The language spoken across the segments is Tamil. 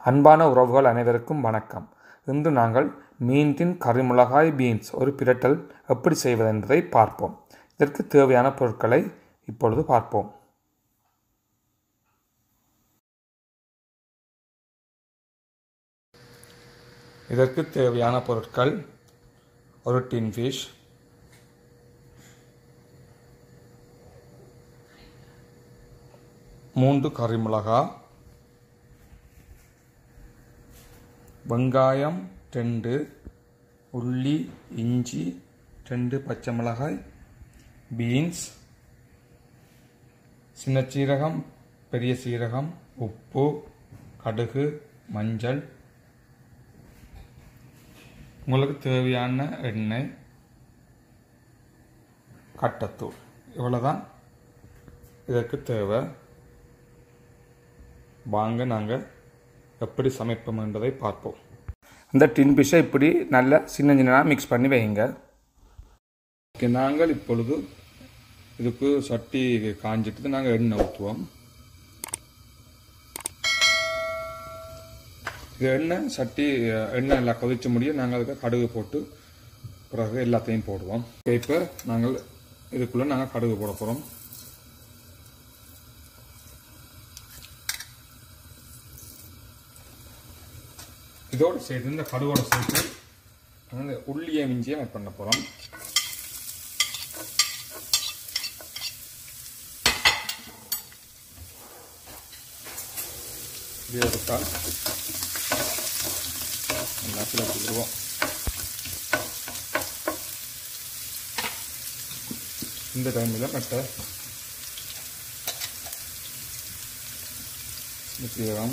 அன்பான உறவுகள் அனைவருக்கும் வணக்கம் இன்று நாங்கள் மீன்டின் கறிமிளகாய் பீன்ஸ் ஒரு பிரட்டல் எப்படி செய்வது என்பதை பார்ப்போம் இதற்கு தேவையான பொருட்களை இப்பொழுது பார்ப்போம் இதற்கு தேவையான பொருட்கள் ஒரு டின் ஃபிஷ் மூன்று கறிமிளகா வெங்காயம் ரெண்டு உள்ளி இஞ்சி ரெண்டு பச்சை மிளகாய் பீன்ஸ் சின்ன சீரகம் பெரிய சீரகம் உப்பு கடுகு மஞ்சள் உங்களுக்கு தேவையான எண்ணெய் கட்டத்தூள் இவ்வளோதான் இதற்கு தேவை வாங்க நாங்கள் எப்படி சமைப்போம் என்பதை பார்ப்போம் இந்த டின் பிஷை இப்படி நல்ல சின்ன சின்னதாக மிக்ஸ் பண்ணி வைங்க ஓகே நாங்கள் இப்பொழுது இதுக்கு சட்டி காஞ்சிட்டு நாங்கள் எண்ணெய் ஊற்றுவோம் இது எண்ணெய் சட்டி எண்ணெய் எல்லாம் கொதிச்ச முடியும் நாங்கள் அதுக்கு கடுகு போட்டு பிறகு எல்லாத்தையும் போடுவோம் இப்போ நாங்கள் இதுக்குள்ளே நாங்கள் கடுகு போட போகிறோம் இதோடு சேர்த்து இந்த கடுவோட சேர்த்து வந்து உள்ளியை மிஞ்சியை ஆட் பண்ண போகிறோம் இது எடுத்தால் எல்லாத்தையும் வச்சுக்கிடுவோம் இந்த டைமில் மற்ற சீரகம்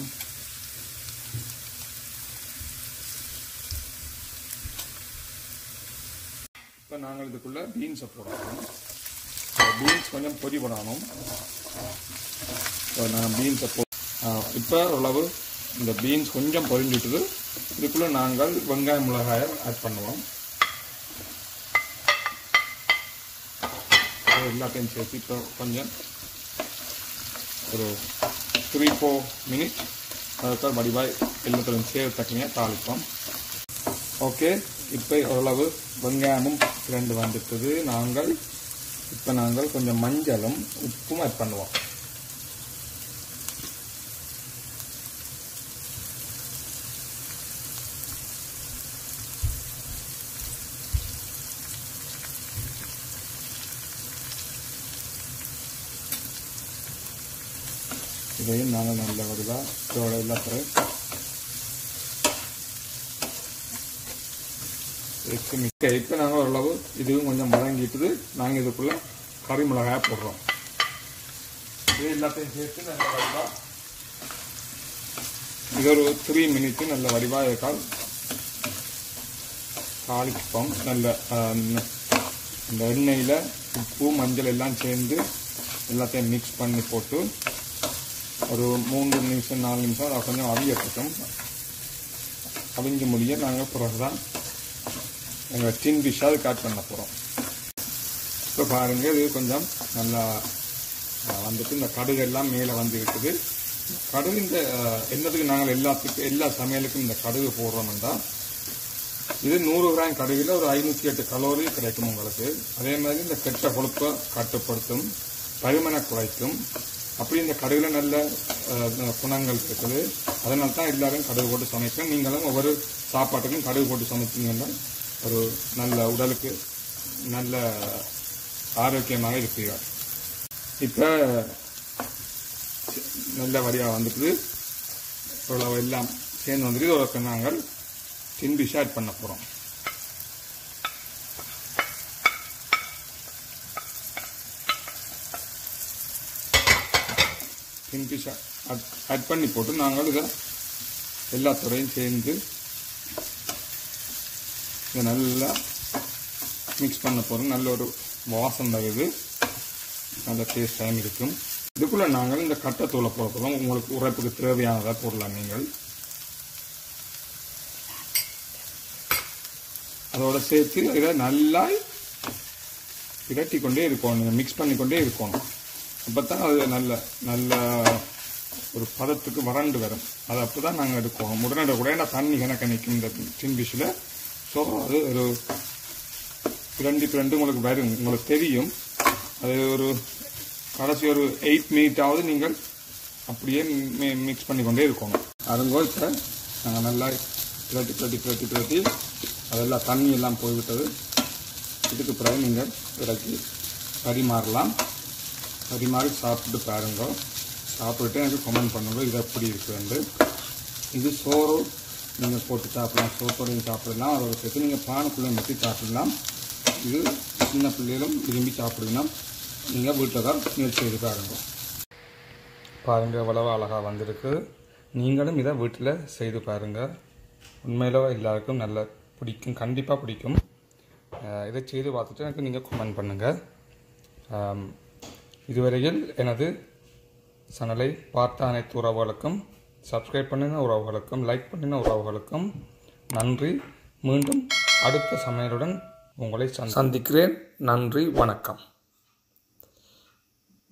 இப்போ நாங்கள் இதுக்குள்ளே பீன்ஸை போடணும் பீன்ஸ் கொஞ்சம் பொரி போடணும் இப்போ நான் பீன்ஸை போ இப்போ ஓரளவு இந்த பீன்ஸ் கொஞ்சம் பொரிஞ்சுட்டுது இதுக்குள்ளே நாங்கள் வெங்காய மிளகாயை ஆட் பண்ணுவோம் எல்லாத்தையும் சேர்த்து இப்போ கொஞ்சம் ஒரு த்ரீ ஃபோர் மினிட் அதுக்கு வடிவாய் எல்லாத்தையும் சேர்த்து தக்கனியாக தாளிப்போம் ஓகே இப்போ ஓரளவு வெங்காயமும் ரெண்டு வந்துட்டது நாங்கள் இப்போ நாங்கள் கொஞ்சம் மஞ்சளும் உப்பும் ஆட் பண்ணுவோம் இதையும் நாங்கள் நல்ல வடிவாக இதோட எல்லாத்தையும் எட்டு மிக்க இப்போ நாங்கள் ஓரளவு இதுவும் கொஞ்சம் வதங்கிட்டுது நாங்கள் இதுக்குள்ளே கறி மிளகாய் போடுறோம் இது எல்லாத்தையும் சேர்த்து நல்ல வடிவாக இது ஒரு த்ரீ மினிட்ஸு நல்ல வடிவாக இருக்கால் தாளிப்போம் நல்ல இந்த எண்ணெயில் உப்பு மஞ்சள் எல்லாம் சேர்ந்து எல்லாத்தையும் மிக்ஸ் பண்ணி போட்டு ஒரு மூன்று நிமிஷம் நாலு நிமிஷம் அதை கொஞ்சம் அவியப்பட்டும் அவிஞ்சு முடிய நாங்கள் பிறகு தான் எங்கள் டின் டிஷ்ஷாக கட் பண்ண போகிறோம் இப்போ பாருங்கள் இது கொஞ்சம் நல்லா வந்துட்டு இந்த கடுகு எல்லாம் மேலே வந்து இருக்குது கடுகு இந்த என்னதுக்கு நாங்கள் எல்லாத்துக்கும் எல்லா சமையலுக்கும் இந்த கடுகு போடுறோம்னா இது நூறு கிராம் கடுகில் ஒரு ஐநூற்றி எட்டு கலோரி கிடைக்கும் உங்களுக்கு அதே மாதிரி இந்த கெட்ட கொழுப்பை கட்டுப்படுத்தும் பருமனை குறைக்கும் அப்படி இந்த கடுகில் நல்ல குணங்கள் இருக்குது அதனால தான் எல்லாரும் கடுகு போட்டு சமைப்பேன் நீங்களும் ஒவ்வொரு சாப்பாட்டுக்கும் கடுகு போட்டு சமைச்சிங்கன்னா ஒரு நல்ல உடலுக்கு நல்ல ஆரோக்கியமாக இருப்பீர்கள் இப்போ நல்ல வழியாக வந்துட்டு இவ்வளவு எல்லாம் சேர்ந்து வந்துட்டு இதோட நாங்கள் டின் ஷேட் பண்ண போகிறோம் டின் ஃபிஷ் ஆட் பண்ணி போட்டு நாங்கள் இதை எல்லா துறையும் சேர்ந்து இதை நல்லா மிக்ஸ் பண்ண போகிறோம் நல்ல ஒரு வாசம் வருது நல்ல டேஸ்ட் டைம் இருக்கும் இதுக்குள்ளே நாங்கள் இந்த கட்டத்தூளை போட போகிறோம் உங்களுக்கு உரைப்புக்கு தேவையானதாக போடலாம் நீங்கள் அதோட சேர்த்து இதை நல்லா பிரட்டி கொண்டே இருக்கணும் நீங்கள் மிக்ஸ் பண்ணிக்கொண்டே இருக்கணும் அப்போ தான் அது நல்ல நல்ல ஒரு பதத்துக்கு வறண்டு வரும் அது அப்போ தான் நாங்கள் எடுக்குவோம் உடனே உடனே தண்ணி கணக்க நிற்கும் இந்த டின் ஃபிஷ்ஷில் ஸோ அது ஒரு ரெண்டு ரெண்டு உங்களுக்கு வரும் உங்களுக்கு தெரியும் அது ஒரு கடைசி ஒரு எயிட் மினிட்டாவது நீங்கள் அப்படியே மிக்ஸ் பண்ணி கொண்டே இருக்கணும் அதுங்கோ இப்போ நாங்கள் நல்லா பிரட்டி பிரட்டி பிரட்டி பிரட்டி அதெல்லாம் தண்ணி எல்லாம் போய்விட்டது இதுக்கு பிறகு நீங்கள் இறக்கி பரிமாறலாம் பரிமாறி சாப்பிட்டு பாருங்க சாப்பிட்டு எனக்கு கமெண்ட் பண்ணுங்க இது எப்படி இருக்குன்னு இது சோறு நீங்கள் போட்டு சாப்பிடலாம் சோத்தோடையும் சாப்பிடலாம் அதோட சேர்த்து நீங்கள் பானைக்குள்ளே வச்சு சாப்பிடலாம் இது சின்ன பிள்ளைகளும் விரும்பி சாப்பிடலாம் நீங்கள் வீட்டில் தான் முயற்சி செய்து பாருங்க பாருங்கள் எவ்வளவு அழகாக வந்திருக்கு நீங்களும் இதை வீட்டில் செய்து பாருங்கள் உண்மையில எல்லாருக்கும் நல்ல பிடிக்கும் கண்டிப்பாக பிடிக்கும் அஹ் இதை செய்து பார்த்துட்டு எனக்கு நீங்கள் கமெண்ட் பண்ணுங்கள் ஆம், இதுவரையில் எனது சேனலை பார்த்த அனைத்து உறவுகளுக்கும் சப்ஸ்கிரைப் பண்ணின உறவுகளுக்கும் லைக் பண்ணின உறவுகளுக்கும் நன்றி மீண்டும் அடுத்த சமையலுடன் உங்களை சந்திக்கிறேன் நன்றி வணக்கம்